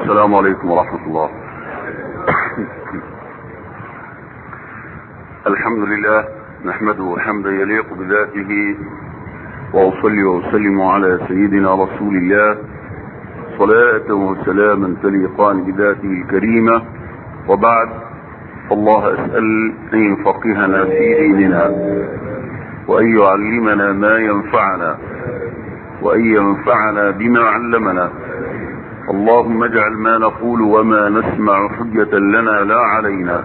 السلام عليكم ورحمة الله الحمد لله نحمده حمدا يليق بذاته وأصلي وأسلم على سيدنا رسول الله صلاة وسلاما تليقان بذاته الكريمة وبعد الله أسأل أن يفقهنا في ديننا وأن يعلمنا ما ينفعنا وأن ينفعنا بما علمنا اللهم اجعل ما نقول وما نسمع حجة لنا لا علينا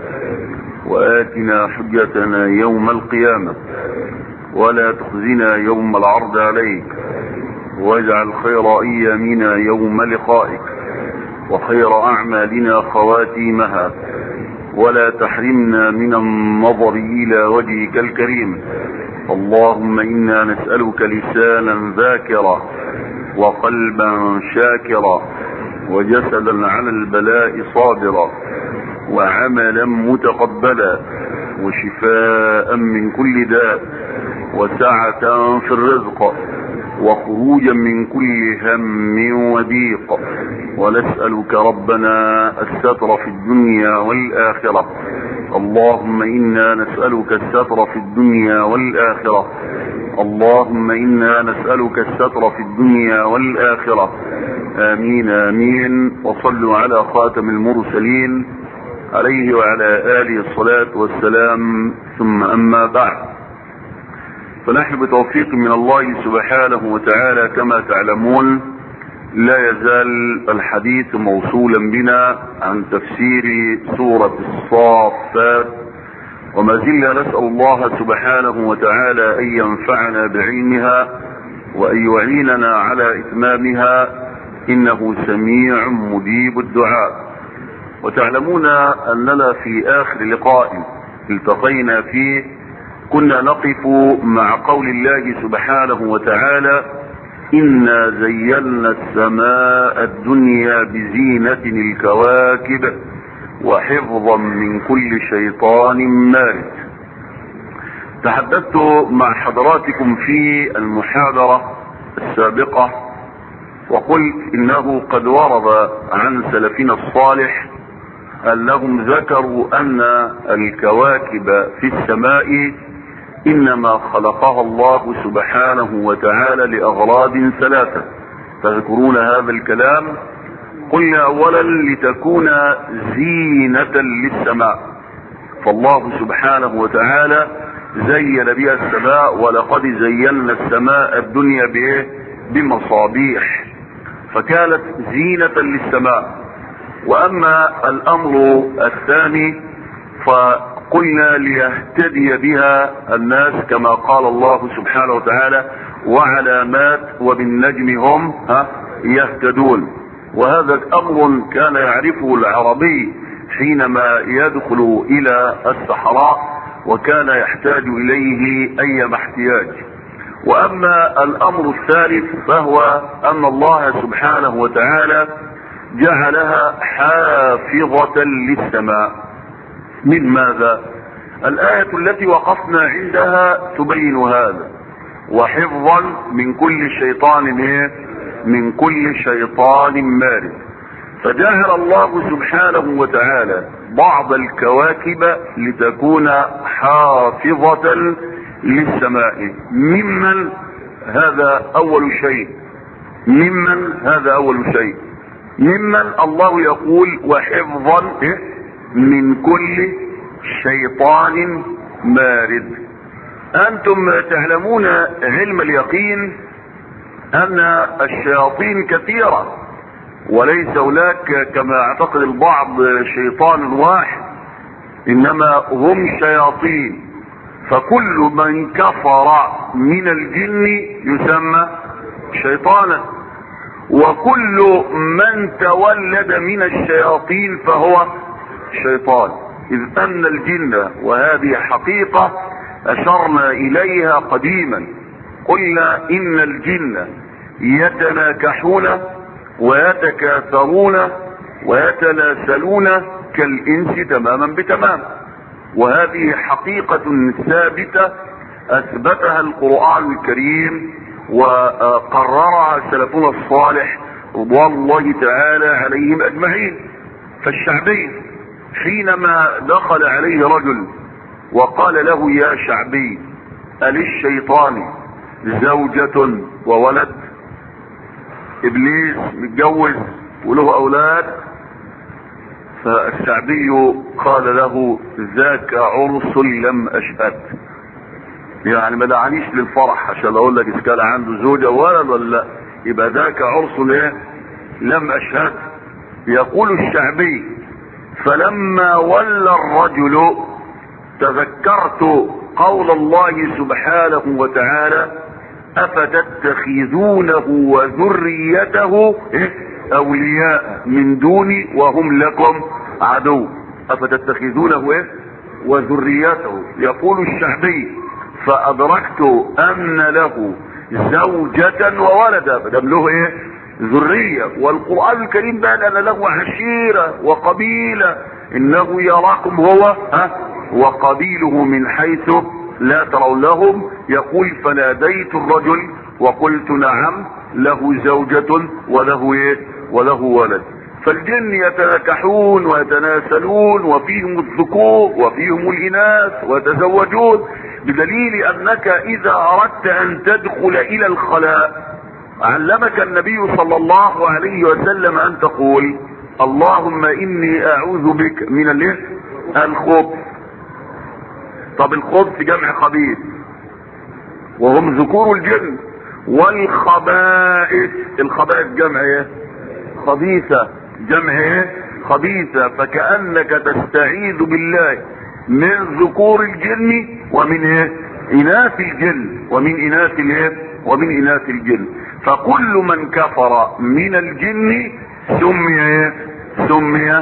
وآتنا حجتنا يوم القيامة ولا تخزنا يوم العرض عليك واجعل خير أيامنا يوم لقائك وخير أعمالنا خواتيمها ولا تحرمنا من النظر إلى وجهك الكريم اللهم إنا نسألك لسانا ذاكرا وقلبا شاكرا وجسدا على البلاء صابرا وعملا متقبلا وشفاء من كل داء وسعة في الرزق وخروجا من كل هم وضيق ونسألك ربنا الستر في الدنيا والآخرة اللهم إنا نسألك الستر في الدنيا والآخرة اللهم إنا نسألك الستر في الدنيا والآخرة آمين آمين وصلوا على خاتم المرسلين عليه وعلى آله الصلاة والسلام ثم أما بعد فنحن بتوفيق من الله سبحانه وتعالى كما تعلمون لا يزال الحديث موصولا بنا عن تفسير سورة الصافات وما زلنا نسأل الله سبحانه وتعالى أن ينفعنا بعلمها وأن يعيننا على إتمامها إنه سميع مجيب الدعاء وتعلمون أننا في آخر لقاء التقينا فيه كنا نقف مع قول الله سبحانه وتعالى إنا زينا السماء الدنيا بزينة الكواكب وحفظا من كل شيطان مارد تحدثت مع حضراتكم في المحاضرة السابقة وقلت انه قد ورد عن سلفنا الصالح انهم ذكروا ان الكواكب في السماء انما خلقها الله سبحانه وتعالى لاغراض ثلاثة تذكرون هذا الكلام قلنا اولا لتكون زينة للسماء فالله سبحانه وتعالى زين بها السماء ولقد زينا السماء الدنيا بايه بمصابيح فكانت زينة للسماء واما الامر الثاني فقلنا ليهتدي بها الناس كما قال الله سبحانه وتعالى وعلامات وبالنجم هم ها يهتدون وهذا امر كان يعرفه العربي حينما يدخل الى الصحراء وكان يحتاج اليه ايما احتياج واما الامر الثالث فهو ان الله سبحانه وتعالى جعلها حافظة للسماء من ماذا الآية التي وقفنا عندها تبين هذا وحفظا من كل شيطان ايه من كل شيطان مارد فجعل الله سبحانه وتعالى بعض الكواكب لتكون حافظة للسماء ممن هذا اول شيء ممن هذا اول شيء ممن الله يقول وحفظا من كل شيطان مارد انتم تعلمون علم اليقين ان الشياطين كثيرة وليس هناك كما اعتقد البعض شيطان واحد انما هم شياطين فكل من كفر من الجن يسمى شيطانا وكل من تولد من الشياطين فهو شيطان اذ ان الجن وهذه حقيقة اشرنا اليها قديما قلنا ان الجن يتناكحون ويتكاثرون ويتناسلون كالانس تماما بتمام وهذه حقيقة ثابتة اثبتها القرآن الكريم وقررها سلفنا الصالح رضوان الله تعالى عليهم اجمعين فالشعبي حينما دخل عليه رجل وقال له يا شعبي أللشيطان زوجة وولد ابليس متجوز وله اولاد فالشعبي قال له ذاك عرس لم اشهد يعني ما دعانيش للفرح عشان اقول لك اذا كان عنده زوجة ولد ولا لا يبقى ذاك عرس ايه لم اشهد يقول الشعبي فلما ولى الرجل تذكرت قول الله سبحانه وتعالى افتتخذونه وذريته اولياء من دوني وهم لكم عدو افتتخذونه ايه وذريته يقول الشعبي فادركت ان له زوجة وولدا فدم له ايه ذرية والقرآن الكريم بان ان له عشيرة وقبيلة انه يراكم هو ها وقبيله من حيث لا ترون لهم يقول فناديت الرجل وقلت نعم له زوجة وله ايه وله ولد فالجن يتناكحون ويتناسلون وفيهم الذكور وفيهم الاناث ويتزوجون بدليل انك اذا اردت ان تدخل الى الخلاء علمك النبي صلى الله عليه وسلم ان تقول اللهم اني اعوذ بك من الايه الخبث طب الخبث جمع خبيث وهم ذكور الجن والخبائث الخبائث جمع ايه خبيثة جمع ايه خبيثة فكأنك تستعيذ بالله من ذكور الجن ومن ايه اناث الجن ومن اناث الايه ومن اناث الجن فكل من كفر من الجن سمي ايه سمي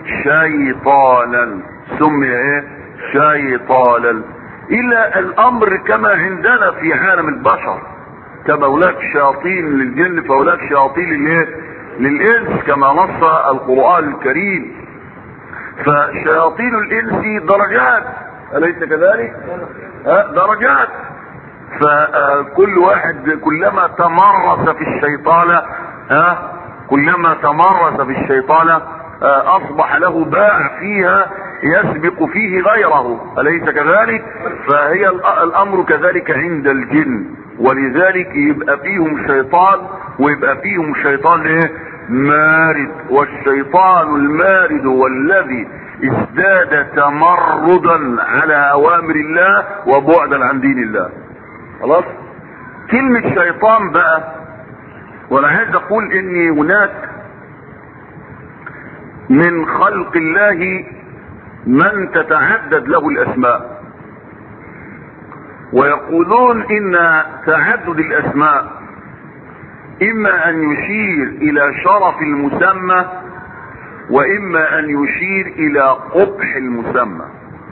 شيطانا سمي ايه شيطانا الى الامر كما عندنا في عالم البشر كما هناك شياطين للجن فهناك شياطين للايه للانس كما نص القران الكريم فشياطين الانس درجات اليس كذلك ها درجات فكل واحد كلما تمرس في الشيطان ها كلما تمرس في الشيطان اصبح له باع فيها يسبق فيه غيره اليس كذلك فهي الامر كذلك عند الجن ولذلك يبقى فيهم شيطان ويبقى فيهم شيطان ايه مارد والشيطان المارد والذي ازداد تمردا على اوامر الله وبعدا عن دين الله خلاص كلمة شيطان بقى وانا عايز اقول ان هناك من خلق الله من تتعدد له الاسماء ويقولون ان تعدد الاسماء اما ان يشير الى شرف المسمى واما ان يشير الى قبح المسمى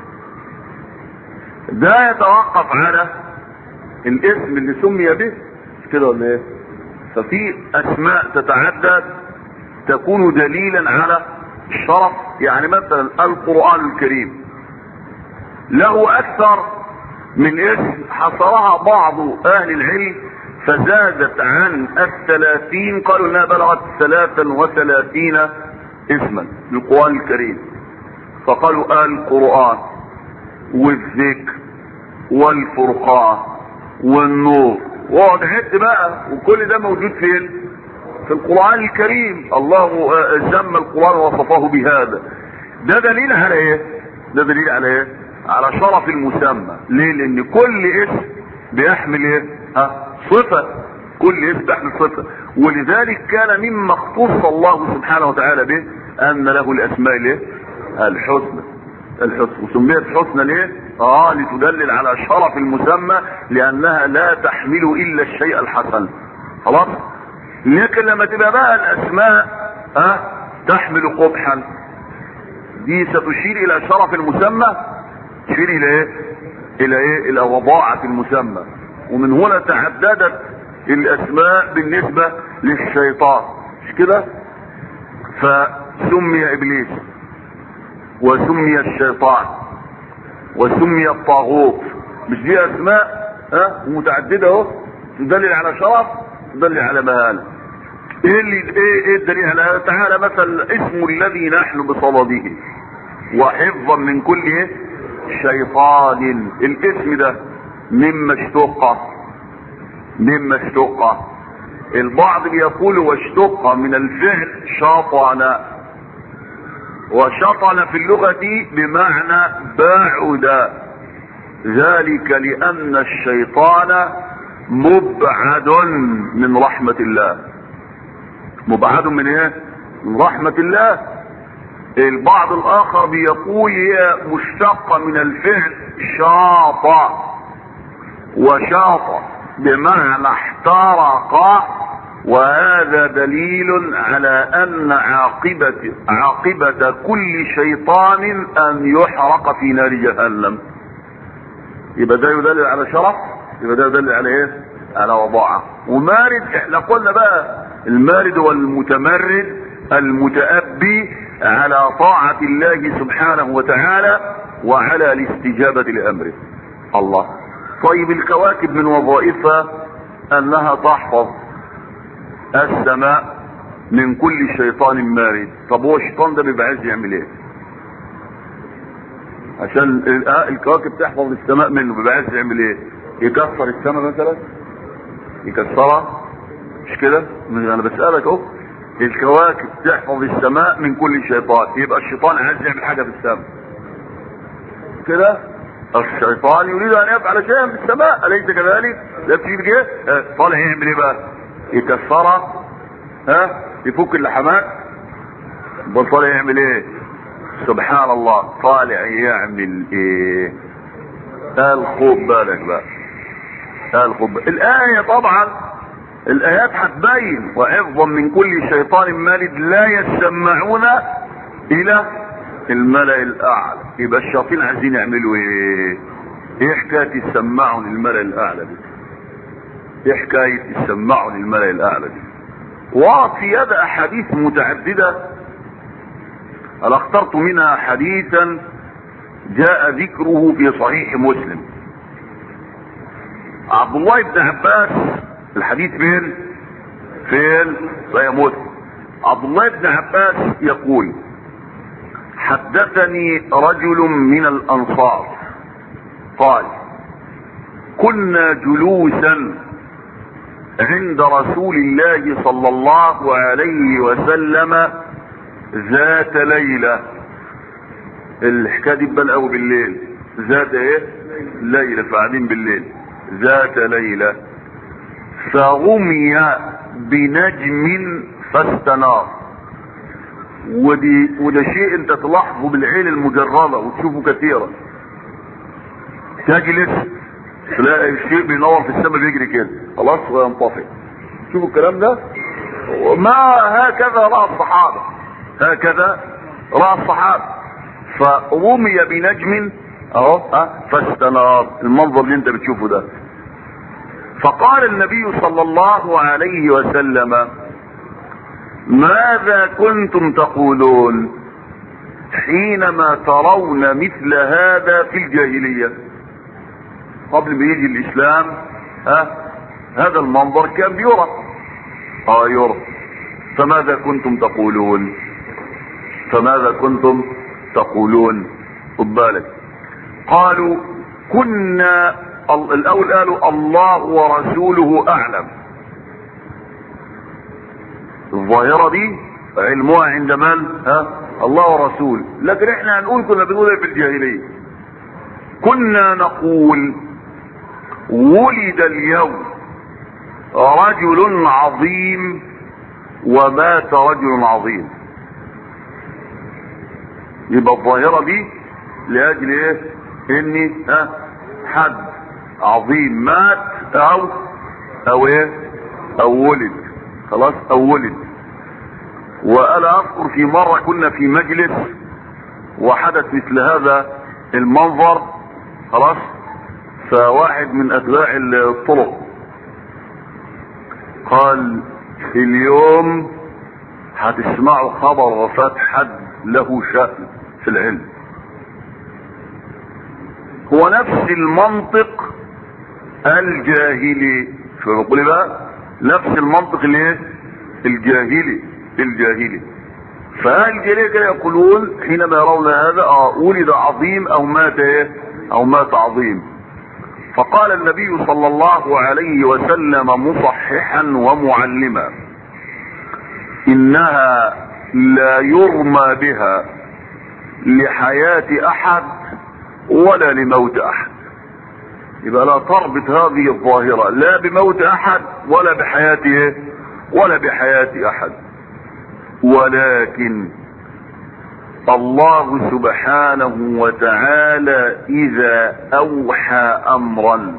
ده يتوقف على الاسم اللي سمي به كده ولا ايه ففي اسماء تتعدد تكون دليلا على الشرف يعني مثلا القرآن الكريم له اكثر من اسم حصرها بعض اهل العلم فزادت عن الثلاثين قالوا انها بلغت ثلاثا وثلاثين اسما للقرآن الكريم فقالوا القرآن والذكر والفرقان والنور واقعد حت بقى وكل ده موجود فين في القرآن الكريم الله سمى القرآن ووصفه بهذا ده دليل على ايه ده دليل على ايه على شرف المسمى ليه لان كل اسم بيحمل ايه ها صفة كل اسم بيحمل صفة ولذلك كان مما اختص الله سبحانه وتعالى به ان له الاسماء الايه الحسنى الحسنى وسميت حسنى ليه اه لتدلل على شرف المسمى لانها لا تحمل الا الشيء الحسن خلاص لكن لما تبقى بقى الاسماء ها أه؟ تحمل قبحا دي ستشير الى شرف المسمى تشير الى ايه الى ايه الى وضاعة المسمى ومن هنا تعددت الاسماء بالنسبة للشيطان مش كده فسمي ابليس وسمي الشيطان وسمي الطاغوت مش دي اسماء ها أه؟ متعددة اهو تدلل على شرف تدلل على مهانة ايه اللي ايه ايه الدليل على تعالى مثلا اسم الذي نحن بصدده وحفظا من كل ايه شيطان الاسم ده مما اشتق مما اشتق البعض بيقول واشتق من الفعل شطن وشطن في اللغة بمعنى بعد ذلك لأن الشيطان مبعد من رحمة الله مبعد من ايه من رحمة الله البعض الاخر بيقول هي مشتقة من الفعل شاط وشاط بمعنى احترق وهذا دليل على ان عاقبة عاقبة كل شيطان ان يحرق في نار جهنم يبقى ده يدلل على شرف يبقى ده يدلل على ايه على وضاعة ومارد احنا قلنا بقى المارد والمتمرد المتأبي على طاعة الله سبحانه وتعالى وعلى الاستجابة لأمره الله طيب الكواكب من وظائفها انها تحفظ السماء من كل شيطان مارد طب هو الشيطان ده بيبقى عايز يعمل ايه عشان الكواكب تحفظ السماء منه بيبقى عايز يعمل ايه يكسر السماء مثلا يكسرها مش كده انا بسألك اهو الكواكب تحفظ السماء من كل شيطان يبقى الشيطان عايز يعمل حاجة في السماء كده الشيطان يريد ان يفعل شيئا في السماء اليس كذلك ده بتيجي كده طالع يعمل ايه بقى يكسرها ها يفك اللحمات بل طالع يعمل ايه سبحان الله طالع يعمل ايه قال خد بالك بقى قال خد بالك الايه طبعا الايات هتبين وحفظا من كل شيطان مارد لا يسمعون الى الملأ الاعلى يبقى الشياطين عايزين يعملوا ايه ايه حكايه يسمعوا للملأ الاعلى دي ايه حكايه يسمعوا للملأ الاعلى دي ورد في يد احاديث متعدده انا اخترت منها حديثا جاء ذكره في صحيح مسلم عبد الله بن عباس الحديث فين فين صحيح مسلم عبد الله بن عباس يقول حدثني رجل من الانصار قال كنا جلوسا عند رسول الله صلى الله عليه وسلم ذات ليلة الحكاية دي بل قوي بالليل ذات ايه ليلة فقاعدين بالليل ذات ليلة فغمي بنجم فاستنار ودي وده شيء انت تلاحظه بالعين المجردة وتشوفه كثيرا تجلس تلاقي الشيء بينور في السماء بيجري كده خلاص وينطفئ شوفوا الكلام ده ما هكذا رأى الصحابة هكذا رأى الصحابة فرمي بنجم اهو ها فاستنار المنظر اللي انت بتشوفه ده فقال النبي صلى الله عليه وسلم ماذا كنتم تقولون حينما ترون مثل هذا في الجاهلية قبل ما يجي الاسلام ها هذا المنظر كان يرى اه يرى فماذا كنتم تقولون فماذا كنتم تقولون خد بالك قالوا كنا الاول قالوا الله ورسوله اعلم الظاهره دي علمها عند من ها الله ورسوله لكن احنا هنقول كنا بنقول ايه في الجاهليه كنا نقول ولد اليوم رجل عظيم ومات رجل عظيم يبقى الظاهرة دي لأجل ايه اني ها حد عظيم مات او او ايه او ولد خلاص او ولد وانا اذكر في مرة كنا في مجلس وحدث مثل هذا المنظر خلاص فواحد من اتباع الطرق قال اليوم هتسمعوا خبر وفاة حد له شأن في العلم هو نفس المنطق الجاهلي شو بقول بقى نفس المنطق الايه الجاهلي الجاهلي فأهل الجاهلية كانوا يقولون حينما يرون هذا اه ولد عظيم او مات ايه او مات عظيم فقال النبي صلى الله عليه وسلم مصححا ومعلما انها لا يرمى بها لحياة احد ولا لموت احد يبقى لا تربط هذه الظاهرة لا بموت احد ولا بحياته ولا بحياة احد ولكن الله سبحانه وتعالى اذا اوحى امرا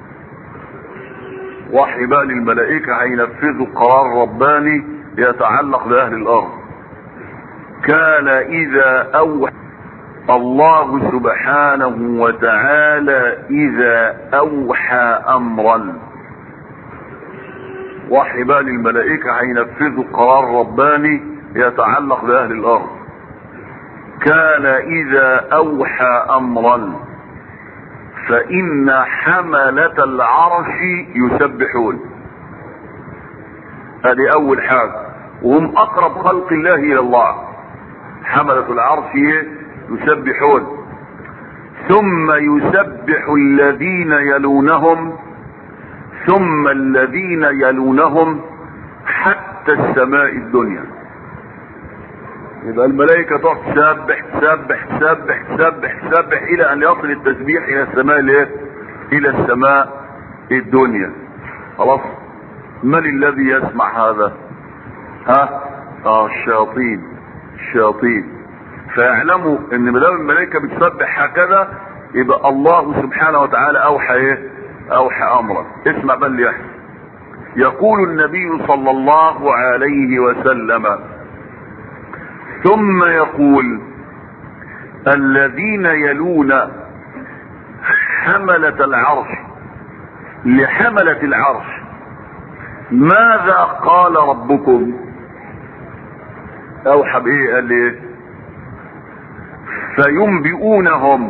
وحي بقى للملائكة هينفذوا قرار رباني يتعلق باهل الارض كان اذا اوحى الله سبحانه وتعالى اذا اوحى امرا وحي بقى للملائكة هينفذوا قرار رباني يتعلق باهل الارض كان اذا اوحى امرا فان حملة العرش يسبحون هذه اول حاجة وهم اقرب خلق الله الى الله حملة العرش يسبحون ثم يسبح الذين يلونهم ثم الذين يلونهم حتى السماء الدنيا يبقى الملائكة تقعد تسبح تسبح تسبح تسبح تسبح إلى أن يصل التسبيح إلى السماء الإيه؟ إلى السماء الدنيا خلاص من الذي يسمع هذا؟ ها؟ اه الشياطين الشياطين فيعلموا ان ما دام الملائكه بتسبح هكذا يبقى الله سبحانه وتعالى اوحى ايه؟ اوحى امرا اسمع بل يحيى يقول النبي صلى الله عليه وسلم ثم يقول الذين يلون حملة العرش لحملة العرش ماذا قال ربكم اوحى بايه قال ايه فينبئونهم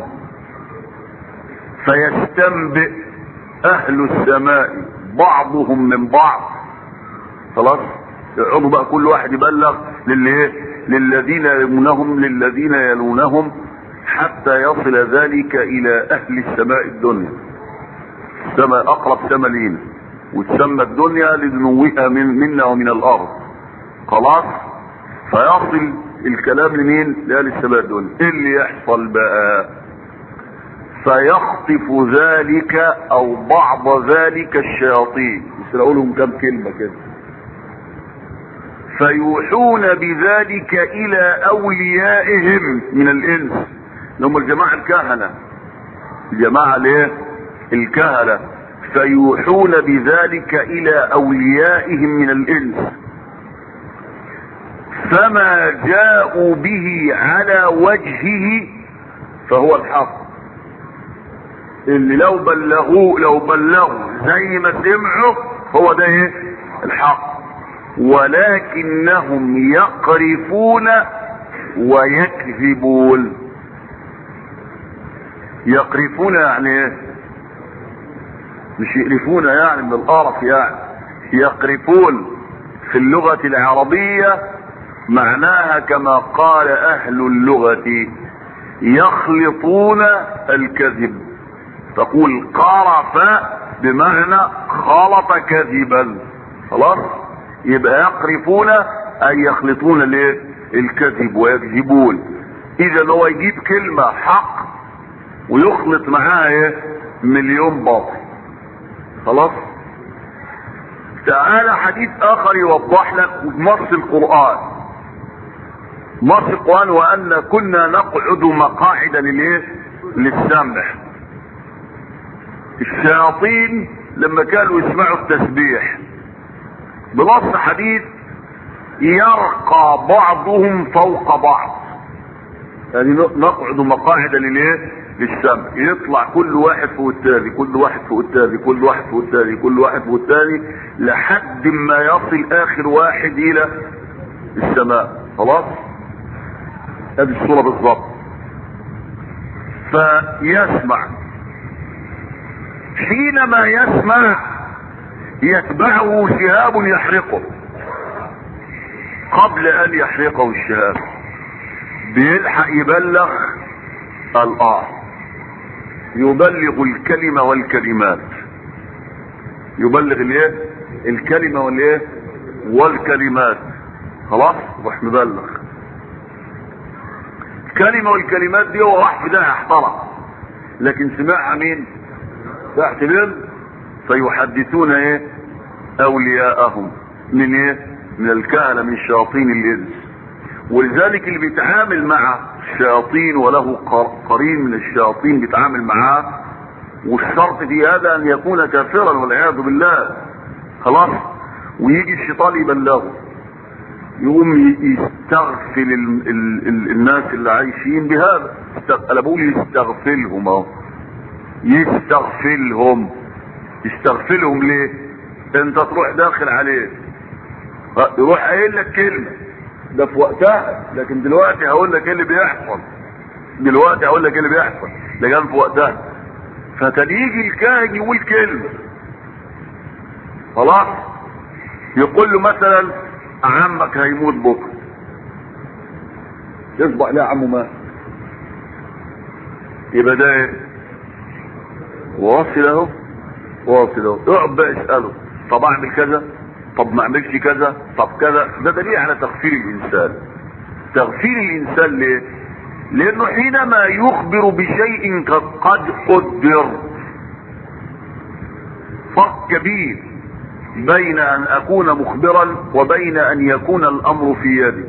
فيستنبئ اهل السماء بعضهم من بعض خلاص يقعدوا بقى كل واحد يبلغ للي للذين يلونهم للذين يلونهم حتى يصل ذلك الى اهل السماء الدنيا السماء اقرب سما لينا وتسمى الدنيا لدنوها من منا ومن الارض خلاص فيصل الكلام لمين لاهل السماء الدنيا ايه اللي يحصل بقى فيخطف ذلك او بعض ذلك الشياطين مش لهم كام كلمه كده فيوحون بذلك الى اوليائهم من الانس اللي هم الجماعه الكهنه الجماعه الايه الكهنه فيوحون بذلك الى اوليائهم من الانس فما جاءوا به على وجهه فهو الحق اللي لو بلغوه لو بلغوا زي ما سمعوا هو ده ايه الحق ولكنهم يقرفون ويكذبون يقرفون يعني ايه مش يقرفون يعني من القرف يعني يقرفون في اللغة العربية معناها كما قال اهل اللغة يخلطون الكذب تقول قرف بمعنى خلط كذبا خلاص يبقى يقرفون اي يخلطون الايه الكذب ويكذبون اذا هو يجيب كلمة حق ويخلط معاها ايه مليون باطل خلاص تعالى حديث اخر يوضح لك نص القرآن نص القرآن وان كنا نقعد مقاعد للايه للسمع الشياطين لما كانوا يسمعوا التسبيح بنص حديث يرقى بعضهم فوق بعض يعني نقعد مقاعد للايه للسمع يطلع كل واحد فوق التاني كل واحد فوق التاني كل واحد فوق التاني كل واحد فوق التاني لحد ما يصل اخر واحد الى السماء خلاص هذه الصورة بالضبط فيسمع حينما يسمع يتبعه شهاب يحرقه قبل ان يحرقه الشهاب بيلحق يبلغ الآه يبلغ الكلمة والكلمات يبلغ الايه الكلمة والايه والكلمات خلاص روح مبلغ الكلمة والكلمات دي هو راح في ده احترق لكن سمعها مين تحت مين فيحدثون ايه اولياءهم من ايه من الكهنة من شياطين الانس ولذلك اللي بيتعامل مع الشياطين وله قرين من الشياطين بيتعامل معاه والشرط في هذا ان يكون كافرا والعياذ بالله خلاص ويجي الشيطان يبلغه يقوم يستغفل ال ال ال الناس اللي عايشين بهذا انا بقول يستغفلهم اهو يستغفلهم يستغفلهم ليه انت تروح داخل عليه يروح قايل لك كلمه ده في وقتها لكن دلوقتي هقول لك ايه اللي بيحصل دلوقتي هقول لك ايه اللي بيحصل ده كان في وقتها فكان يجي الكاهن يقول كلمه خلاص يقول له مثلا عمك هيموت بكره يصبح لا عمه مات يبقى ده ايه واصل اهو واصل اهو اقعد بقى اساله طب اعمل كذا طب ما اعملش كذا طب كذا ده دليل على تغفير الانسان تغفير الانسان ليه لانه حينما يخبر بشيء قد قدر فرق كبير بين ان اكون مخبرا وبين ان يكون الامر في يدي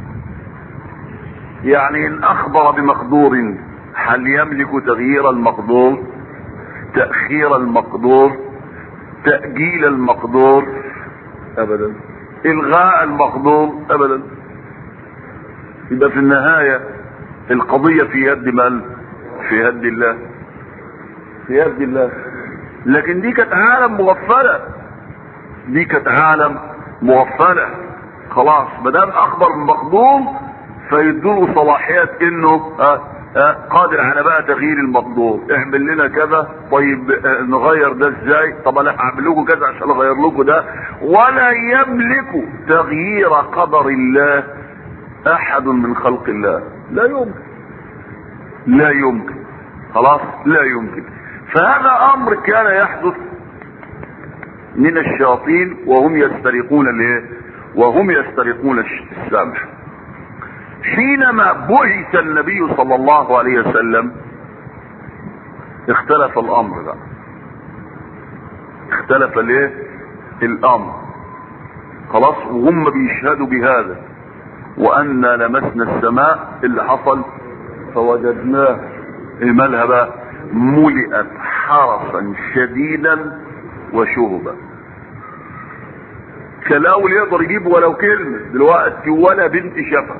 يعني ان اخبر بمقدور هل يملك تغيير المقدور تأخير المقدور تأجيل المقدور ابدا الغاء المقدور ابدا يبقى في النهاية القضية في يد من في يد الله في يد الله لكن دي كانت عالم مغفلة دي كانت عالم مغفلة خلاص ما دام اخبر المقدور فيدوله صلاحيات انه آه آه قادر على بقى تغيير المقدور اعمل لنا كذا طيب آه نغير ده ازاي طب انا هعمل لكم كذا عشان اغير لكم ده ولا يملك تغيير قدر الله احد من خلق الله لا يمكن لا يمكن خلاص لا يمكن فهذا امر كان يحدث من الشياطين وهم يسترقون الايه وهم يسترقون السمع حينما بعث النبي صلى الله عليه وسلم اختلف الامر بقى اختلف الايه الامر خلاص وهم بيشهدوا بهذا وأنا لمسنا السماء اللي حصل فوجدناه مالها بقى ملئت حرسا شديدا وشهبا كان الاول يقدر يجيب ولو كلمة دلوقتي ولا بنت شافها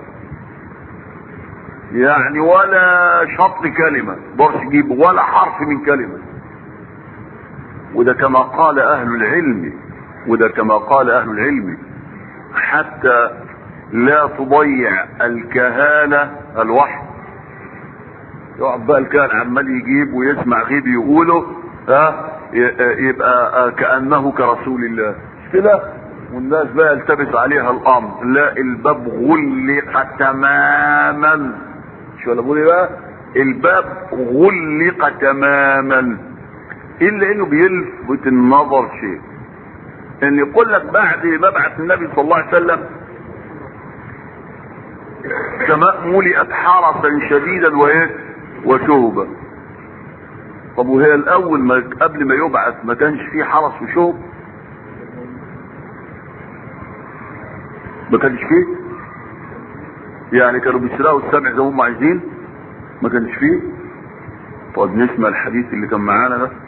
يعني ولا شطر كلمة برش يجيب ولا حرف من كلمة وده كما قال اهل العلم وده كما قال اهل العلم حتى لا تضيع الكهانة الوحي يقعد بقى الكاهن عمال يجيب ويسمع غيب يقوله ها يبقى كأنه كرسول الله كده والناس بقى يلتبس عليها الامر لا الباب غلق تماما شو انا بقول بقى الباب غلق تماما الا انه بيلفت النظر شيء ان يقول لك بعد مبعث النبي صلى الله عليه وسلم السماء ملئت حرسا شديدا وايه وشهبا طب وهي الاول ما قبل ما يبعث ما كانش فيه حرس وشهب ما كانش فيه يعني كانوا بيسرقوا السمع زي ما هم عايزين ما كانش فيه طب نسمع الحديث اللي كان معانا ده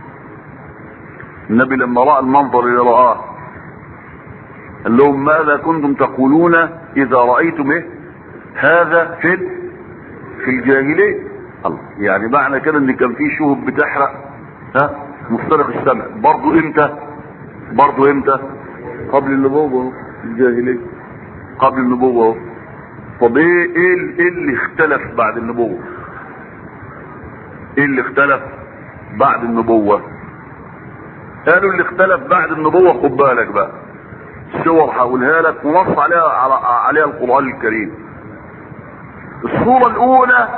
النبي لما راى المنظر اللي رآه قال لهم ماذا كنتم تقولون اذا رايتم ايه هذا في في الجاهليه الله يعني معنى كده ان كان في شهب بتحرق ها مفترق السمع برضه امتى برضه امتى قبل النبوه في الجاهليه قبل النبوه طب ايه ايه ايه اللي اختلف بعد النبوه ايه اللي اختلف بعد النبوه قالوا اللي اختلف بعد النبوه خد بالك بقى صور هقولها لك ونص عليها على عليها القران الكريم الصوره الاولى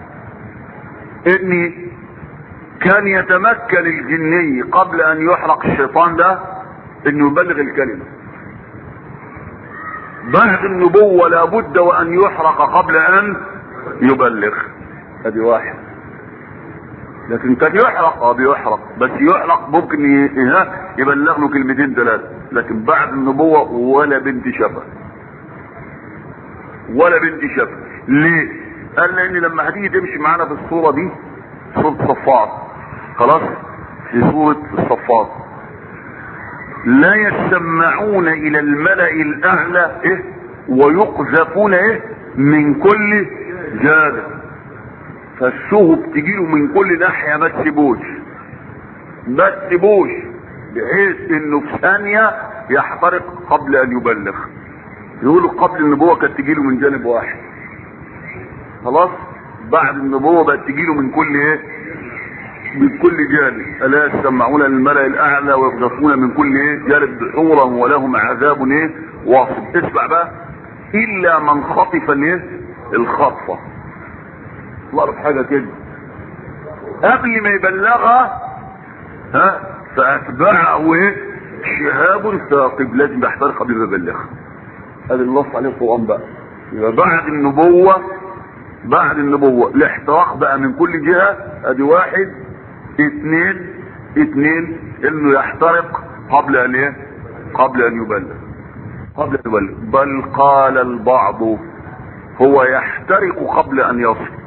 ان كان يتمكن الجني قبل ان يحرق الشيطان ده انه يبلغ الكلمه بعد النبوة لابد وان يحرق قبل ان يبلغ ادي واحد لكن كان يحرق اه بيحرق بس يحرق ممكن يبلغ له كلمتين ثلاثة لكن بعد النبوة ولا بنت شفا ولا بنت شفا ليه قال لان لما هتيجي تمشي معانا في الصورة دي صورة صفات خلاص في صورة الصفات لا يسمعون الى الملأ الاعلى ايه ويقذفون ايه من كل جانب فالشهب تجيله من كل ناحية ما تسيبوش ما تسيبوش بحيث انه في ثانية يحترق قبل ان يبلغ يقولوا قبل النبوة كانت تجيله من جانب واحد خلاص بعد النبوة بقت تجيله من كل ايه من كل جانب الا يسمعون الملأ الاعلى ويقذفون من كل ايه جانب دحورا ولهم عذاب ايه واصب اسمع بقى الا من خطف الايه الخطفة الله حاجة كده قبل ما يبلغها ها فاتبعه ايه شهاب ثاقب لازم يحترق قبل ما يبلغها هذا اللي نص عليه القرآن بقى يبقى بعد النبوة بعد النبوة الاحتراق بقى من كل جهة ادي واحد اثنين اثنين انه يحترق قبل ان ايه قبل ان يبلغ قبل ان يبلغ بل قال البعض هو يحترق قبل ان يصل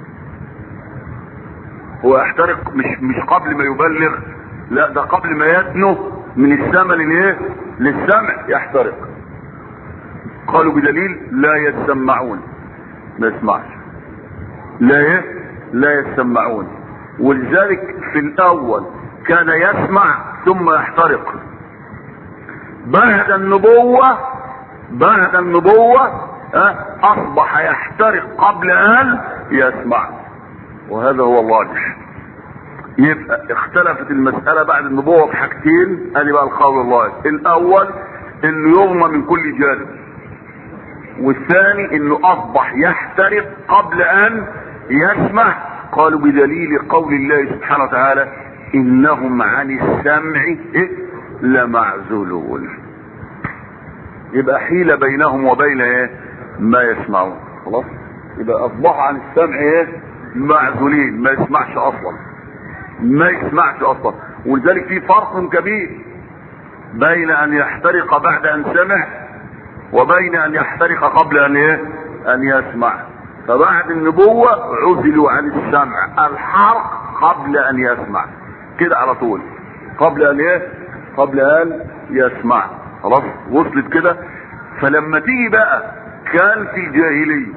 هو يحترق مش مش قبل ما يبلغ لا ده قبل ما يدنو من السماء للايه للسمع يحترق قالوا بدليل لا يسمعون ما يسمعش لا ايه لا يسمعون ولذلك في الاول كان يسمع ثم يحترق بعد النبوة بعد النبوة أه اصبح يحترق قبل ان يسمع وهذا هو الراجح يبقى اختلفت المسألة بعد النبوة في حاجتين ادي بقى القول الله الاول انه يغمى من كل جانب والثاني انه اصبح يحترق قبل ان يسمع قالوا بدليل قول الله سبحانه وتعالى انهم عن السمع إيه؟ لمعزولون يبقى حيلة بينهم وبين ايه ما يسمعون خلاص يبقى اصبحوا عن السمع ايه معزولين ما يسمعش اصلا ما يسمعش اصلا ولذلك في فرق كبير بين ان يحترق بعد ان سمع وبين ان يحترق قبل ان ايه ان يسمع فبعد النبوة عزلوا عن السمع الحرق قبل ان يسمع كده على طول قبل ان ايه قبل ان يسمع خلاص وصلت كده فلما تيجي بقى كان في الجاهلية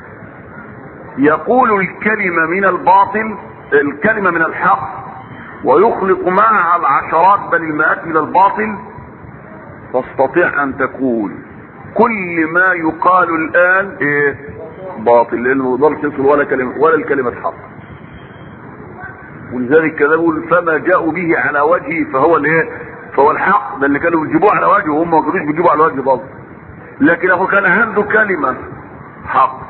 يقول الكلمة من الباطل الكلمة من الحق ويخلق معها العشرات بل المئات من الباطل تستطيع ان تقول كل ما يقال الان ايه باطل لانه ما يقدرش يصل ولا كلمه ولا الكلمه حق ولذلك كده يقول فما جاءوا به على وجهه فهو الايه فهو الحق ده اللي كانوا بيجيبوه على وجهه وهم ما كانوش بيجيبوه على وجه برضه لكن هو كان عنده كلمه حق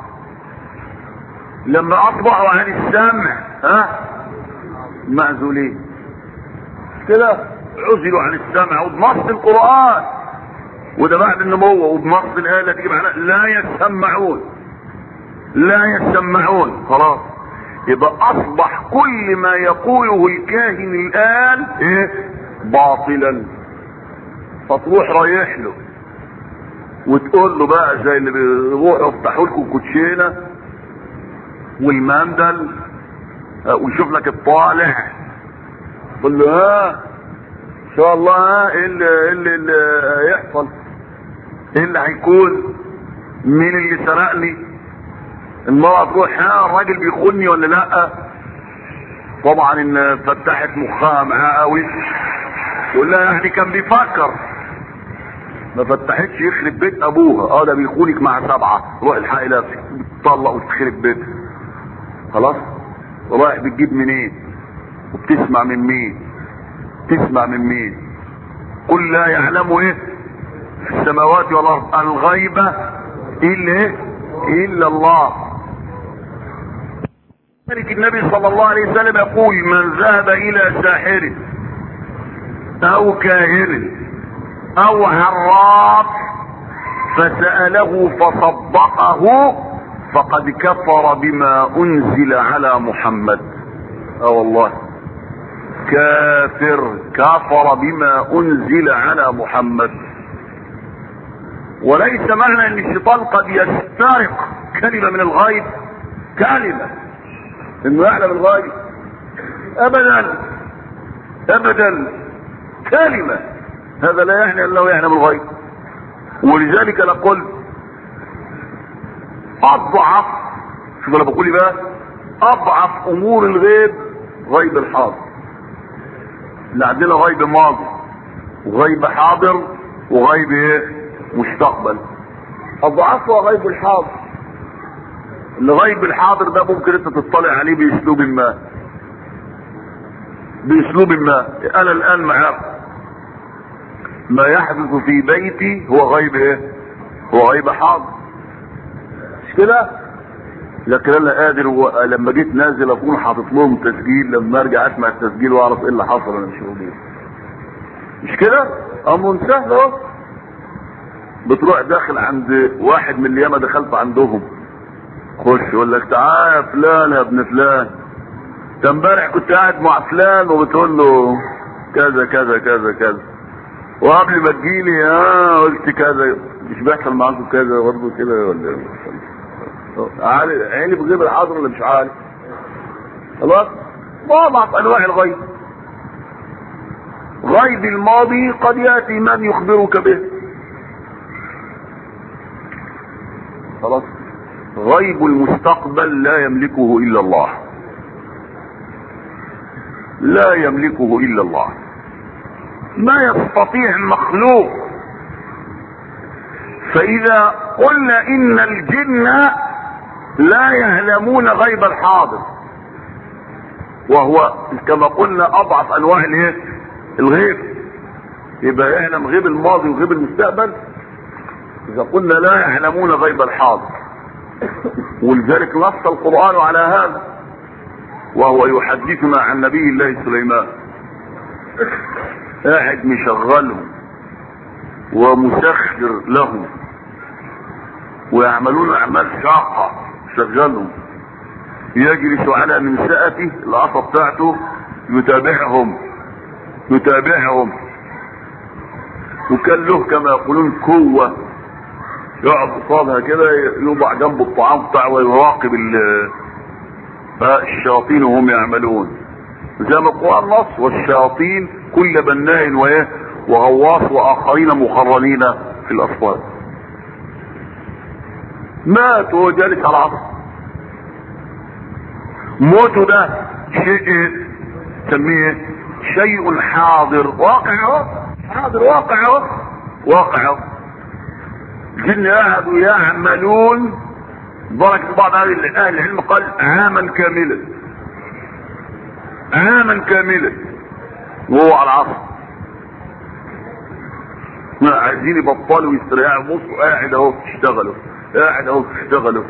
لما اصبحوا عن السمع ها معزولين كده عزلوا عن السمع وبنص القران وده بعد النبوة وبنص الآية التي تجيب على لا يسمعون لا يسمعون خلاص يبقى أصبح كل ما يقوله الكاهن الآن إيه؟ باطلا فتروح رايح له وتقول له بقى زي اللي بيروحوا يفتحوا لكم كوتشينه والمندل ويشوف لك الطالع تقول له ها ان شاء الله ها ايه اللي, إيه اللي, اللي هيحصل ايه اللي هيكون مين اللي سرقني المرأة تروح ها الراجل بيخوني ولا لا طبعا ان فتحت مخها معاه قوي تقول لها يعني كان بيفكر ما فتحتش يخرب بيت ابوها اه ده بيخونك مع سبعة روح الحقي نفسك تطلق وتخرب بيتها خلاص رايح بتجيب منين وبتسمع من مين تسمع من مين قل لا يعلم ايه السماوات والارض الغيب الا الا الله ذلك النبي صلى الله عليه وسلم يقول من ذهب الى ساحر او كاهن او عراف فسأله فصدقه فقد كفر بما انزل على محمد اه والله كافر كفر بما انزل على محمد وليس معنى ان الشيطان قد يسترق كلمة من الغيب كلمة انه يعلم الغيب ابدا ابدا كلمة هذا لا يعني انه يعلم الغيب ولذلك نقول اضعف شوف انا بقول بقى اضعف امور الغيب غيب الحاضر اللي عندنا غيب ماضي وغيب حاضر وغيب ايه مستقبل اضعفها غيب الحاضر الغيب الحاضر ده ممكن انت تطلع عليه باسلوب ما باسلوب ما انا الان معاك ما يحدث في بيتي هو غيب ايه هو غيب حاضر مش كده لكن انا قادر و... لما جيت نازل اكون حاطط لهم تسجيل لما ارجع اسمع التسجيل واعرف ايه اللي حصل انا مش موجود مش كده امر سهل اهو بتروح داخل عند واحد من اللي ياما دخلت عندهم خش يقول لك تعالى يا فلان يا ابن فلان ده امبارح كنت قاعد مع فلان وبتقول له كذا كذا كذا كذا وقبل ما تجيلي اه قلت كذا مش بيحصل معاكم كذا برضه كده ولا عالي عيني بجيب الحاضر ولا مش عالي خلاص اضعف انواع الغيب غيب الماضي قد ياتي من يخبرك به خلاص غيب المستقبل لا يملكه الا الله لا يملكه الا الله ما يستطيع مخلوق فاذا قلنا ان الجن لا يعلمون غيب الحاضر وهو كما قلنا اضعف انواع الايه الغيب يبقى يعلم غيب الماضي وغيب المستقبل اذا قلنا لا يعلمون غيب الحاضر ولذلك نص القرآن على هذا وهو يحدثنا عن نبي الله سليمان قاعد مشغلهم ومسخر لهم ويعملون اعمال شاقة شغلهم يجلس على منسأته العصا بتاعته يتابعهم يتابعهم وكان له كما يقولون قوة يقعد قصادها كده يوضع جنبه الطعام بتاعه ويراقب الشياطين وهم يعملون زي ما القرآن نص والشياطين كل بناء وايه وغواص واخرين مقرنين في الاصوات مات وهو جالس على العصر موته ده شيء سميه شيء حاضر واقع اهو حاضر واقع اهو واقع اهو الجن قعدوا يعملون درجة بعض اهل العلم قال عاما كاملا عاما كاملا وهو على العصر ما عايزين يبطلوا يستريحوا بصوا قاعد اهو تشتغلوا قاعد اهو تشتغلوا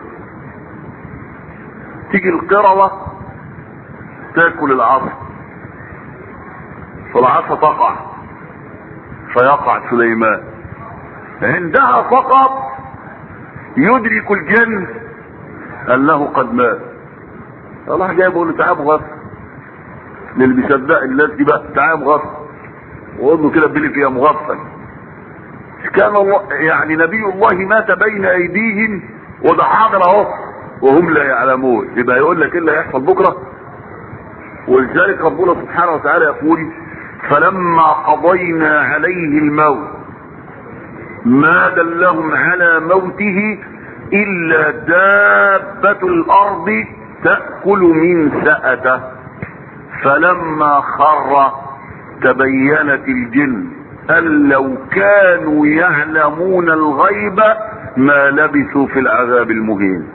تيجي القروة تاكل العصر فالعصا تقع فيقع سليمان عندها فقط يدرك الجن انه قد مات الله جاي بيقول له تعال غصب للي بيصدق الناس دي بقى تعال غصب وقول له كده بلي فيها مغفل كان الله يعني نبي الله مات بين ايديهم وده حاضر اهو وهم لا يعلمون يبقى يقول لك ايه اللي هيحصل بكره ولذلك ربنا سبحانه وتعالى يقول فلما قضينا عليه الموت ما دلهم على موته الا دابة الارض تأكل من سأته فلما خر تبينت الجن ان لو كانوا يعلمون الغيب ما لبثوا في العذاب المهين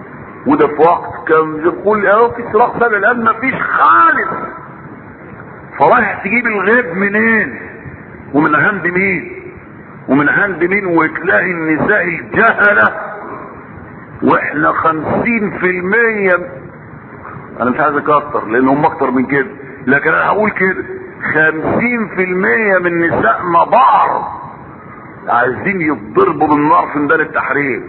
وده في وقت كان يقول اهو في صراخ سنة الان ما فيش خالص فرايح تجيب الغيب منين ومن عند مين ومن عند مين وتلاقي النساء الجهلة واحنا خمسين في المية انا مش عايز اكتر لان هم اكتر من كده لكن انا هقول كده خمسين في المية من نسائنا بعض عايزين يتضربوا بالنار في ميدان التحرير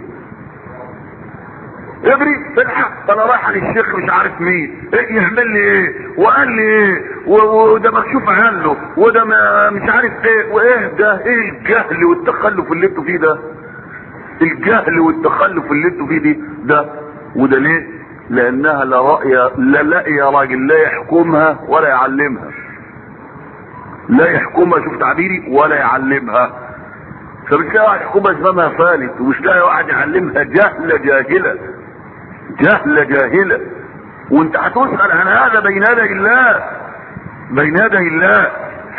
اجري تلحق انا رايح للشيخ مش عارف مين إيه يعمل لي ايه وقال لي ايه و- وده مكشوف عنه وده ما- مش عارف ايه وايه ده ايه الجهل والتخلف اللي انتوا فيه ده الجهل والتخلف اللي انتوا فيه دي ده وده ليه لانها لا رأي لا لاقيه راجل لا يحكمها ولا يعلمها لا يحكمها شوف تعبيري ولا يعلمها فمش لاقي واحد يحكمها زمانها فالت ومش لاقي واحد يعلمها جهلة جاهلة جهلة جاهلة وانت هتسأل عن هذا بين يدي الله بين يدي الله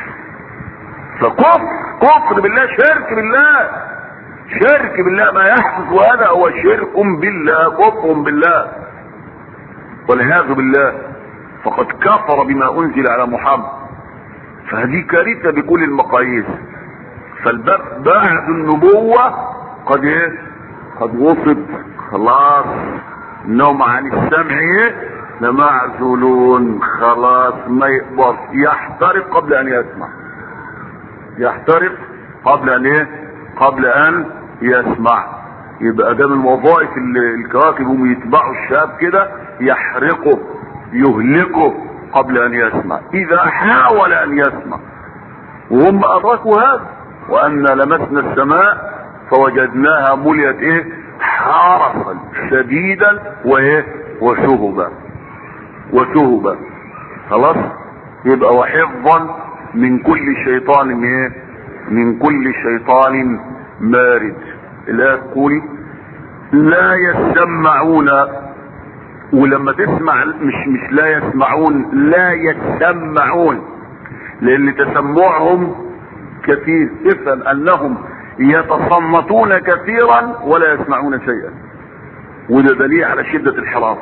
فكفر كفر بالله شرك بالله شرك بالله ما يحدث وهذا هو شرك بالله كفر بالله والعياذ بالله فقد كفر بما انزل على محمد فهذه كارثه بكل المقاييس فالباب بعد النبوه قد ايه قد وصف خلاص انهم عن السمع ايه لمعزولون خلاص ما يقبض يحترق قبل ان يسمع يحترق قبل ان ايه قبل ان يسمع يبقى ده من الوظائف اللي الكواكب هم يتبعوا الشاب كده يحرقه يهلكه قبل ان يسمع اذا حاول ان يسمع وهم ادركوا هذا وان لمسنا السماء فوجدناها مليت ايه حرسا شديدا وايه وشهبا وشهبا خلاص يبقى وحفظا من كل شيطان ايه من كل شيطان مارد لا تقول لا يسمعون ولما تسمع مش مش لا يسمعون لا يسمعون لان تسمعهم كثير افهم انهم يتصنطون كثيرا ولا يسمعون شيئا وده دليل على شدة الحرام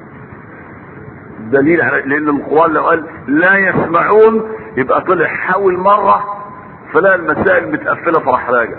دليل على لان القرآن لو قال لا يسمعون يبقى طلع حاول مرة فلا المسائل متقفلة فراح راجع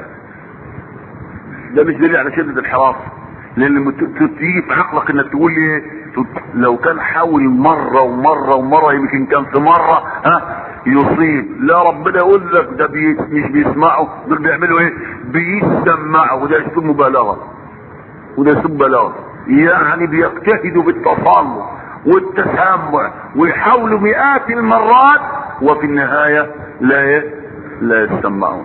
ده مش دليل على شدة الحرام لان لما ت- ت- تيجي في عقلك انك تقول لي ايه تت- لو كان حاول مرة ومرة ومرة يمكن كان في مرة ها يصيب لا ربنا يقول لك ده بي مش بيسمعوا دول بيعملوا ايه بيسمعوا وده اسلوب مبالغة وده اسلوب مبالغة يعني بيجتهدوا بالتصنع والتسمع ويحاولوا مئات المرات وفي النهاية لا ي- لا يسمعون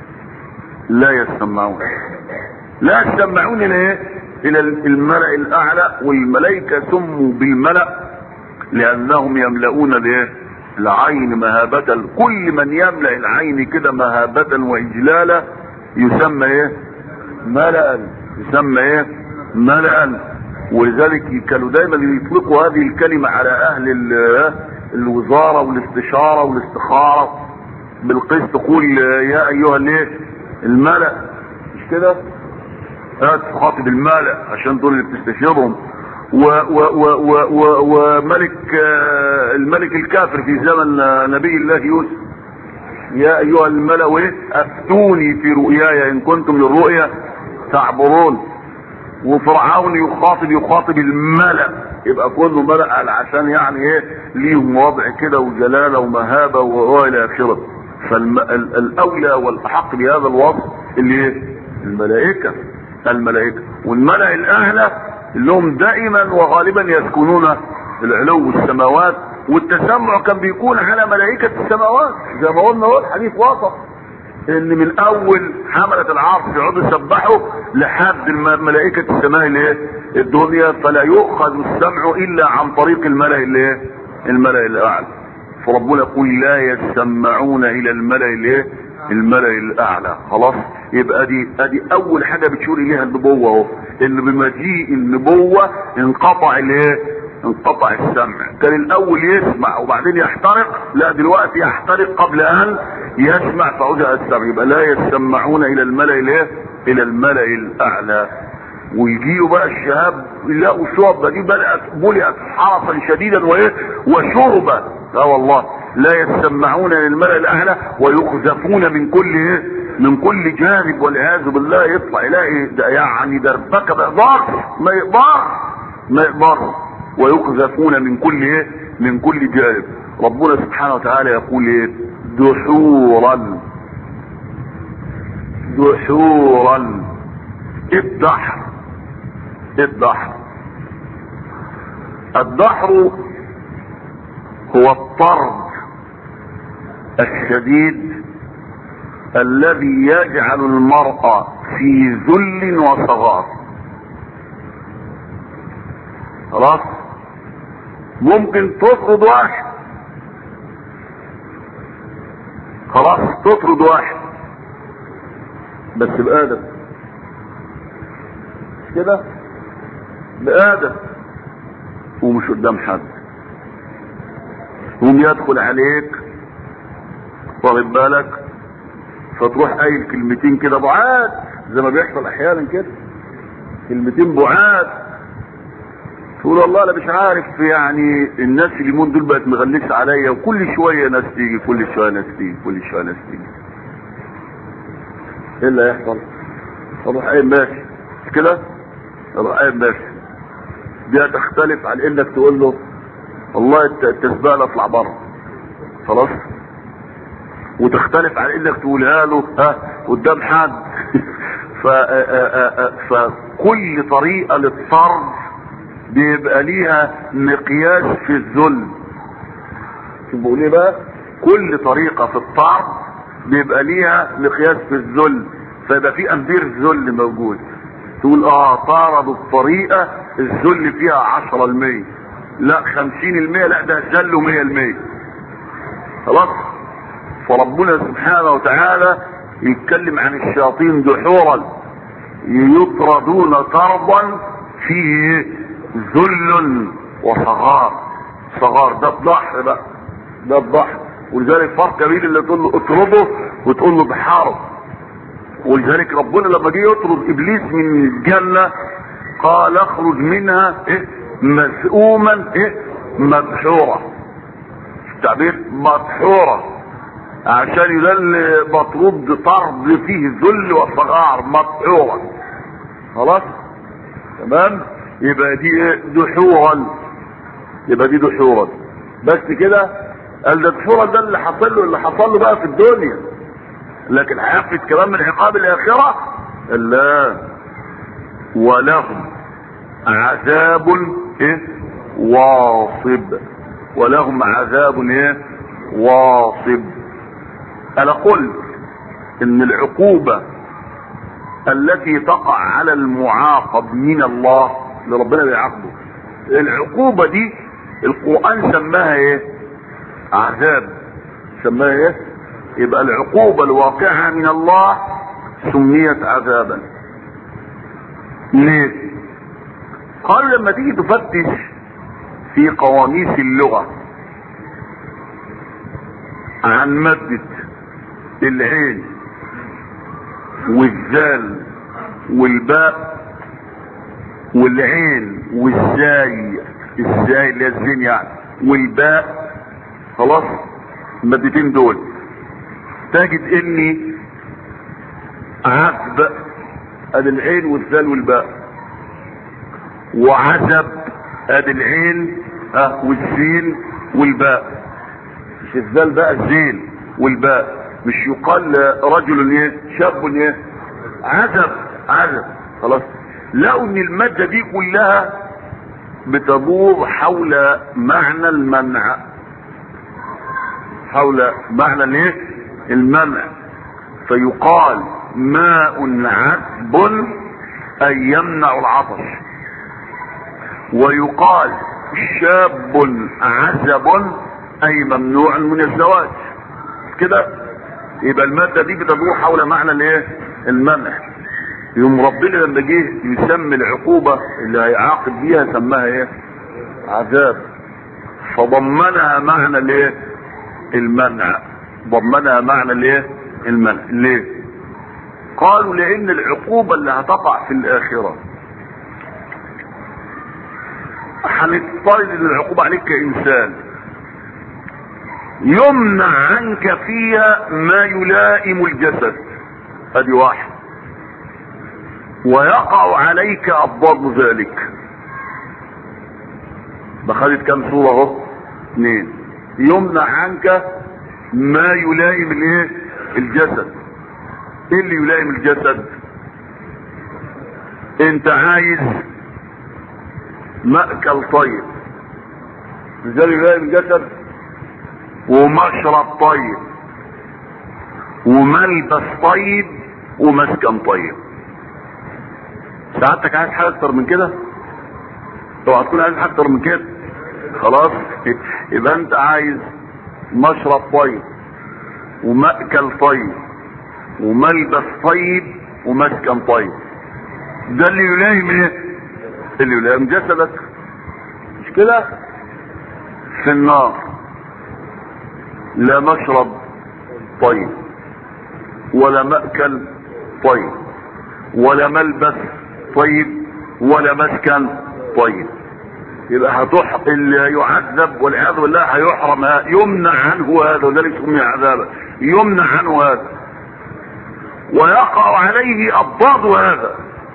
لا يسمعون لا يسمعون الى ايه الى الملأ الاعلى والملائكة سموا بالملأ لانهم يملؤون الايه العين مهابة كل من يملأ العين كده مهابة واجلالا يسمى ايه ملأ يسمى ايه ملأ ولذلك كانوا دايما يطلقوا هذه الكلمة على اهل ال- الوزارة والاستشارة والاستخارة بالقسط تقول يا ايها الايه الملأ مش كده هات خاطب المالع عشان دول اللي بتستشيرهم و و و و و وملك آه، الملك الكافر في زمن آه، نبي الله يوسف يا ايها الملأ إيه؟ افتوني في رؤياي ان كنتم للرؤيا تعبرون وفرعون يخاطب يخاطب الملأ يبقى كله ملأ على- عشان يعني ايه ليهم وضع كده وجلاله ومهابه والى اخره فالاولى والاحق بهذا الوصف اللي ايه الملائكه الملائكه والملأ الاعلى اللي هم دائما وغالبا يسكنون العلو السماوات والتسمع كان بيكون على ملائكه السماوات زي ما قلنا هو الحديث وصف ان من اول حملة العرش يقعدوا يسبحوا لحد الم- ملائكة السماء الايه الدنيا فلا يؤخذ السمع الا عن طريق الملأ الايه الملأ الاعلى فربنا يقول لا يسمعون الى الملأ الايه الملأ الاعلى خلاص يبقى دي ادي اول حاجة بتشير اليها النبوة اهو ان بمجيء النبوة انقطع الايه انقطع السمع كان الاول يسمع وبعدين يحترق لا دلوقتي يحترق قبل ان يسمع فعودها السمع يبقى لا يسمعون الى الملأ الايه الى الملأ الاعلى ويجيوا بقى الشهاب يلاقوا الشعب دي بدأت ملئت حرسا شديدا وايه وشربا لا والله لا يسمعون للملأ الاعلى ويقذفون من كل ايه من كل جانب والعياذ بالله يطلع يلاقي ده يعني دربكه ما يقدرش ما يقدرش ما يقدرش ويقذفون من كل ايه من كل جانب ربنا سبحانه وتعالى يقول ايه دحورا دحورا الدحر الدحر الدحر هو الطرد الشديد الذي يجعل المرأة في ذل وصغار خلاص ممكن تطرد واحد خلاص تطرد واحد بس بآدم كده بآدم ومش قدام حد يقوم يدخل عليك واخد بالك فتروح قايل كلمتين كده بعاد زي ما بيحصل احيانا كده كلمتين بعاد تقول والله انا مش عارف يعني الناس اليومين دول بقت مغلسه عليا وكل شويه ناس تيجي كل شويه ناس تيجي كل شويه ناس تيجي ايه اللي هيحصل؟ اروح قايل ماشي مش كده؟ اروح قايل ماشي دي هتختلف عن انك تقول له والله التسبيح اطلع بره خلاص وتختلف عن انك تقولها له ها قدام حد ف فكل طريقه للطرد بيبقى ليها مقياس في الذل شوف بقول ايه بقى كل طريقه في الطرد بيبقى ليها مقياس في الذل فيبقى في امبير ذل موجود تقول اه طردوا الطريقه الذل فيها عشرة المية لا خمسين المية لا ده ذلوا مية المية خلاص فربنا سبحانه وتعالى يتكلم عن الشياطين دحورا يطردون طردا فيه ذل وصغار صغار ده الضحر بقى ده الضحر ولذلك فرق كبير اللي تقول له اطرده وتقول له بحاره ولذلك ربنا لما جه يطرد ابليس من الجنه قال اخرج منها ايه مذءوما ايه مدحورا التعبير مدحورا عشان يدل مطرود طرد فيه ذل وصغار مدحورا خلاص تمام يبقى دي ايه دحورا يبقى دي دحورا بس كده قال ده دحورا ده اللي حصل له اللي حصل له بقى في الدنيا لكن هيفقد كمان من عقاب الاخره لا ولهم عذاب ايه واصب ولهم عذاب ايه واصب انا قلت ان العقوبة التي تقع على المعاقب من الله اللي ربنا بيعاقبه العقوبة دي القرآن سماها ايه عذاب سماها ايه يبقى العقوبة الواقعة من الله سميت عذابا ليه قالوا لما تيجي تفتش في قواميس اللغة عن مادة العين والزال والباء والعين والزاي الزاي اللي هي الزين يعني والباء خلاص المادتين دول تجد اني عذب ادي العين والزال والباء وعزب ادي العين اه والزين والباء مش الزال بقى الزين والباء مش يقال رجل ايه شاب ايه عزب عزب خلاص لقوا ان المادة دي كلها بتدور حول معنى المنع حول معنى الايه المنع فيقال ماء عذب اي يمنع العطش ويقال شاب عزب اي ممنوع من الزواج كده يبقى المادة دي بتدور حول معنى الايه المنع يوم ربنا لما جه يسمي العقوبة اللي هيعاقب بيها سماها ايه عذاب فضمنها معنى الايه المنع ضمنها معنى الايه المنع ليه قالوا لان العقوبة اللي هتقع في الاخرة هنفترض ان العقوبة عليك كانسان يمنع عنك فيها ما يلائم الجسد ادي واحد ويقع عليك اضداد ذلك بخدت كم صورة اهو اثنين يمنع عنك ما يلائم الايه الجسد ايه اللي يلائم الجسد انت عايز مأكل طيب ده اللي يلائم الجسد ومشرب طيب وملبس طيب ومسكن طيب سعادتك عايز حاجه اكتر من كده اوعى تكون عايز حاجه اكتر من كده خلاص يبقى انت عايز مشرب طيب ومأكل طيب وملبس طيب ومسكن طيب ده اللي يلائم ايه اللي يلائم جسدك مش كده في النار لا مشرب طيب ولا مأكل طيب ولا ملبس طيب ولا مسكن طيب يبقى هتح اللي يعذب والعياذ بالله هيحرم ها- يمنع عنه هذا وذلك سمي عذابا يمنع عنه هذا ويقع عليه الضاد هذا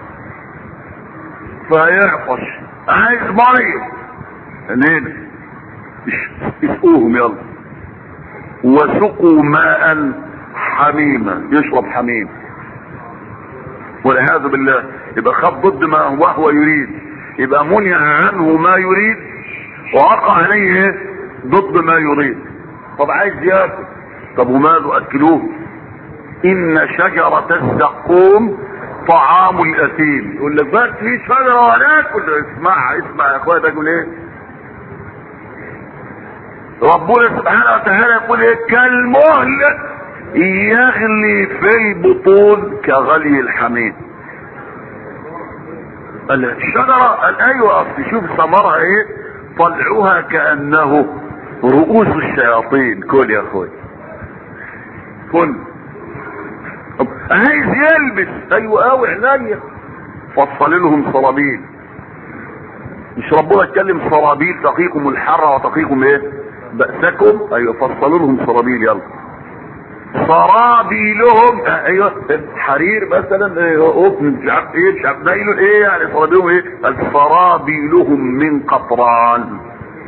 فيعطش عايز ميه هنا اسقوهم يلا وسقوا ماء حميما يشرب حميم والعياذ بالله يبقى خد ضد ما وهو يريد يبقى منع عنه ما يريد ووقع عليه إيه؟ ضد ما يريد طب عايز ياكل طب وماذا اكلوه ان شجرة الزقوم طعام الاثيم يقول لك بس في شجرة وناكل اسمع اسمع يا اخويا تاكل ايه ربنا سبحانه وتعالى يقول ايه كالمهل يغلي في البطون كغلي الحميم قال الشجرة قال ايوه اصل شوف ثمرها ايه طلعوها كأنه رؤوس الشياطين كل يا اخوي كل طب عايز يلبس ايوه قوي عينيا فصل لهم صرابيل مش ربنا اتكلم صرابيل تقيكم الحر وتقيكم ايه بأسكم ايوه فصلوا لهم صرابيل يلا صرابيلهم آه، ايوه حرير مثلا ايه قطن مش عارف ايه مش عارف نايلون ايه يعني صرابيلهم ايه قال صرابيلهم من قطران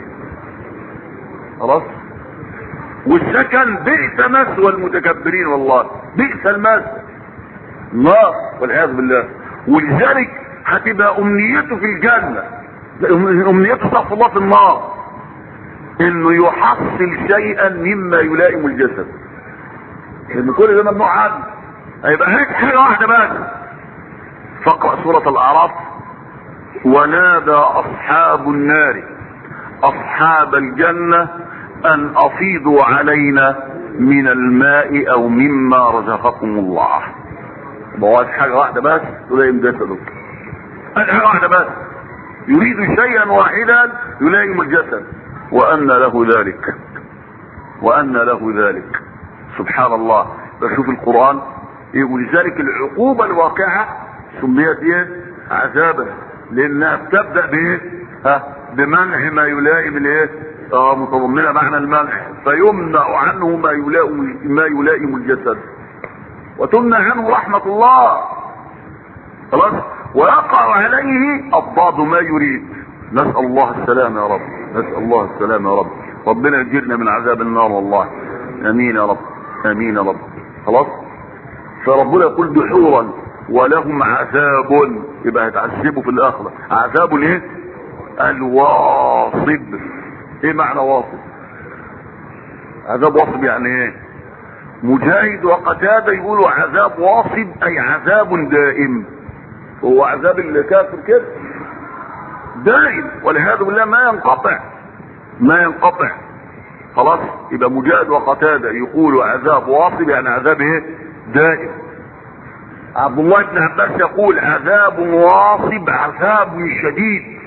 خلاص والسكن بئس مثوى المتكبرين والله بئس المثوى نار والعياذ بالله ولذلك هتبقى امنيته في الجنه امنيته استغفر الله في النار انه يحصل شيئا مما يلائم الجسد لان كل ده ممنوع عنه هيبقى هيك حاجه واحده بس فاقرا سوره الاعراف ونادى اصحاب النار اصحاب الجنه ان افيضوا علينا من الماء او مما رزقكم الله يبقى هو عايز حاجه واحده بس تلائم جسده عايز حاجه واحده بس يريد شيئا واحدا يلائم الجسد وأن له ذلك وأن له ذلك سبحان الله بشوف القرآن إيه ولذلك العقوبة الواقعة سميت ايه عذابا لانها بتبدأ بايه ها بمنع ما يلائم الايه اه متضمنة معنى المنع فيمنع عنه ما يلائم ما يلائم الجسد وتمنع عنه رحمة الله خلاص ويقع عليه الضاد ما يريد نسأل الله السلامة يا رب نسأل الله السلامة يا رب ربنا يجيرنا من عذاب النار والله امين يا رب امين يا رب خلاص فربنا يقول دحورا ولهم عذاب يبقى هيتعذبوا في الاخره عذاب ايه الواصب ايه معنى واصب عذاب واصب يعني ايه مجاهد وقتاده يقولوا عذاب واصب اي عذاب دائم هو عذاب الكافر كده دائم والعياذ بالله ما ينقطع ما ينقطع خلاص يبقى مجاهد وقتاده يقول عذاب واصب يعني عذاب ايه دائم عبد الله بن عباس يقول عذاب واصب عذاب شديد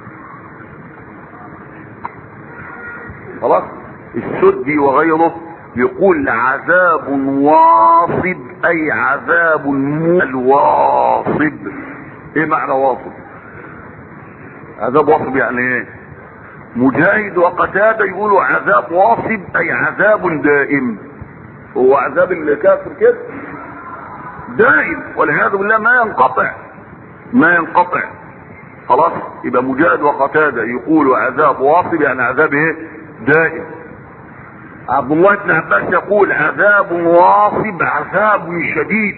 خلاص السدي وغيره يقول عذاب واصب اي عذاب الواصب ايه معنى واصب عذاب واصب يعني ايه مجاهد وقتادة يقولوا عذاب واصب اي عذاب دائم هو عذاب الكافر كده دائم والعياذ بالله ما ينقطع ما ينقطع خلاص يبقى مجاهد وقتادة يقولوا عذاب واصب يعني عذاب ايه دائم عبد الله بن عباس يقول عذاب واصب عذاب شديد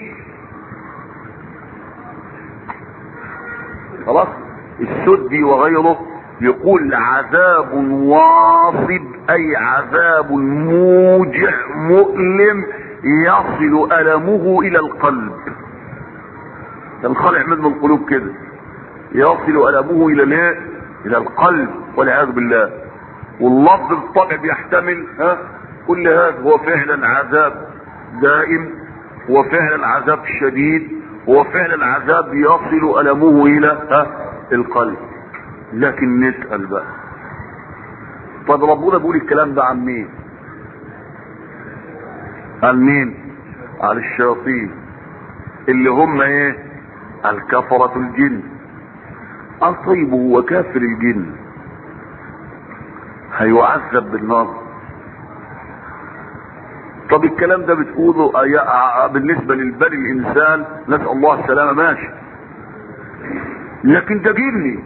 خلاص السدي وغيره يقول عذاب واصب اي عذاب موجع مؤلم يصل المه الى القلب تنخلع منه القلوب كده يصل المه الى الايه الى القلب والعياذ بالله واللفظ بالطبع بيحتمل ها كل هذا هو فعلا عذاب دائم هو فعلا عذاب شديد هو فعلا عذاب يصل المه الى ها القلب لكن نسأل بقى طب ربنا بيقول الكلام ده عن مين عن مين عن الشياطين اللي هم ايه الكفرة الجن قال طيب هو كافر الجن هيعذب بالنار طب الكلام ده بتقوله بالنسبة للبني الانسان نسأل الله السلامة ماشي لكن ده جني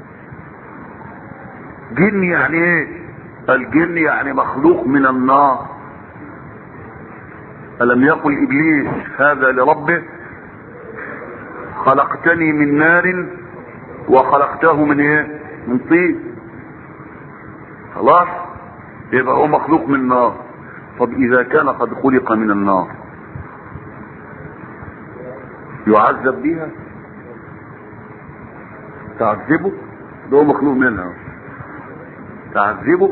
جن يعني ايه الجن يعني مخلوق من النار ألم يقل إبليس هذا لربه خلقتني من نار وخلقته من ايه من طين خلاص يبقى هو مخلوق من النار طب إذا كان قد خلق من النار يعذب بها تعذبه ده هو مخلوق منها تعذبه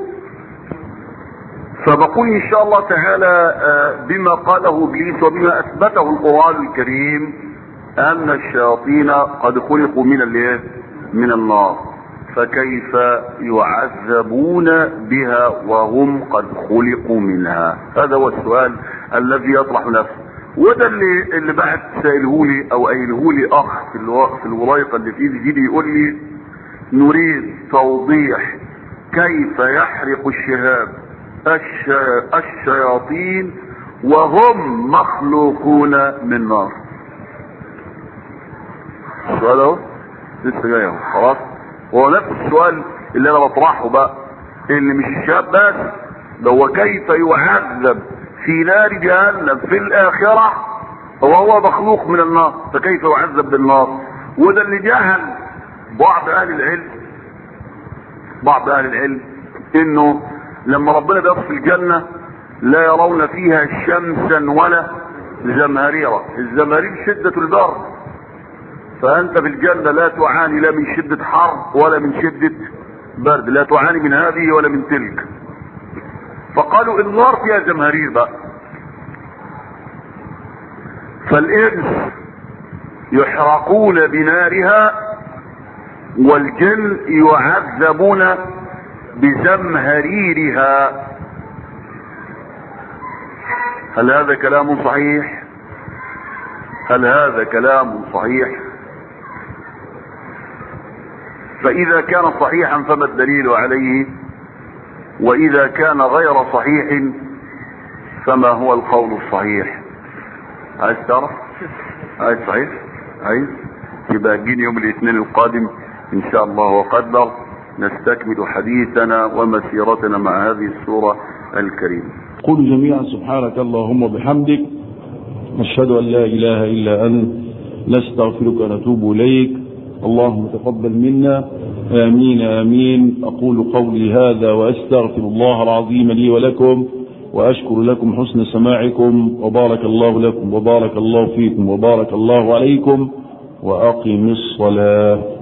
فبقول ان شاء الله تعالى بما قاله ابليس وبما اثبته القران الكريم ان الشياطين قد خلقوا من الايه من النار فكيف يعذبون بها وهم قد خلقوا منها هذا هو السؤال الذي يطرح نفسه وده اللي اللي بعد سائله لي او قايله لي اخ في الو... في الورايقه اللي في ايدي دي يقول لي نريد توضيح كيف يحرق الشهاب الش... الشياطين وهم مخلوقون من نار السؤال اهو لسه جاي اهو خلاص هو نفس السؤال اللي انا بطرحه بقى اللي مش الشهاب بس ده هو كيف يعذب في نار جهنم في الاخرة وهو مخلوق من النار فكيف يعذب بالنار وده اللي جهل بعض اهل العلم بعض اهل العلم انه لما ربنا بيصف الجنة لا يرون فيها شمسا ولا زمهريرا الزمهرير شدة البر فانت في الجنة لا تعاني لا من شدة حر ولا من شدة برد لا تعاني من هذه ولا من تلك فقالوا النار فيها زمهرير بقى فالانس يحرقون بنارها والجن يعذبون بزمهريرها هل هذا كلام صحيح هل هذا كلام صحيح فاذا كان صحيحا فما الدليل عليه واذا كان غير صحيح فما هو القول الصحيح عايز تعرف عايز صحيح عايز يبقى جيني يوم الاثنين القادم ان شاء الله وقدر نستكمل حديثنا ومسيرتنا مع هذه السورة الكريمة قل جميعا سبحانك اللهم وبحمدك نشهد ان لا اله الا انت نستغفرك ونتوب اليك اللهم تقبل منا امين امين اقول قولي هذا واستغفر الله العظيم لي ولكم واشكر لكم حسن سماعكم وبارك الله لكم وبارك الله فيكم وبارك الله عليكم واقم الصلاه